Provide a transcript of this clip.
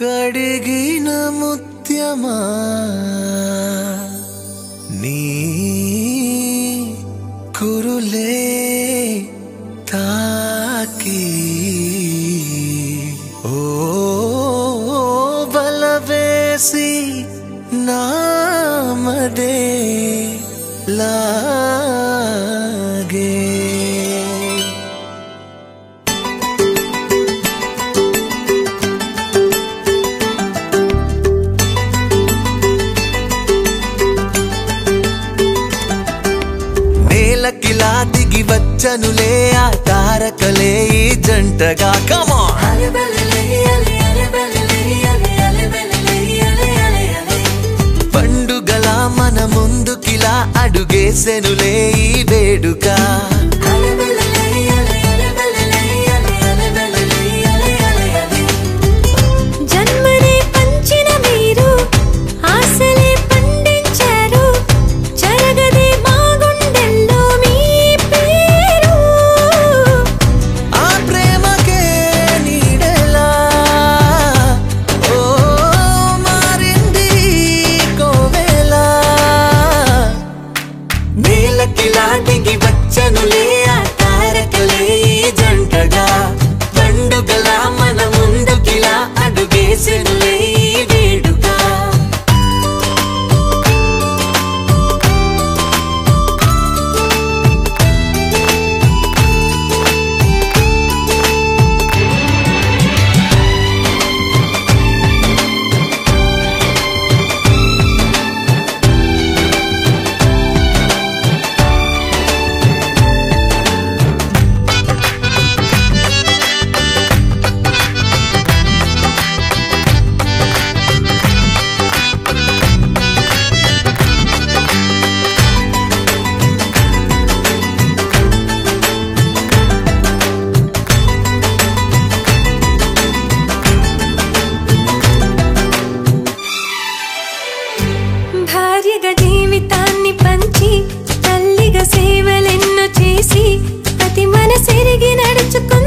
కడిగిన ముత్యమా నీ కురులే తాకి ఓ బలవేసి నామదే లాగే నేలకిలా దిగి వచ్చనులే ఆ తారకలే ఈ జంటగా కమా పండుగల మన ముందుకిలా అడుగేసెనులే ఈ వేడుక జన్మనే పంచిన మీరు ఆశలే పండించారు జరగదే మా గుండెల్లో మీ పేరు ఆ ప్రేమకే నీడెలా ఓ మారింది కోవెల నేలకిలా దిగి వచ్చనులే ఆ తారకలే ఈ జంటగా పండుగల మన ముందుకిలా అడుగేసెనులే ఈ వేడుక భార్యగా జీవితాన్ని పంచి తల్లిగా సేవలెన్నో చేసి ప్రతి మనసెరిగి నడుచుకుంది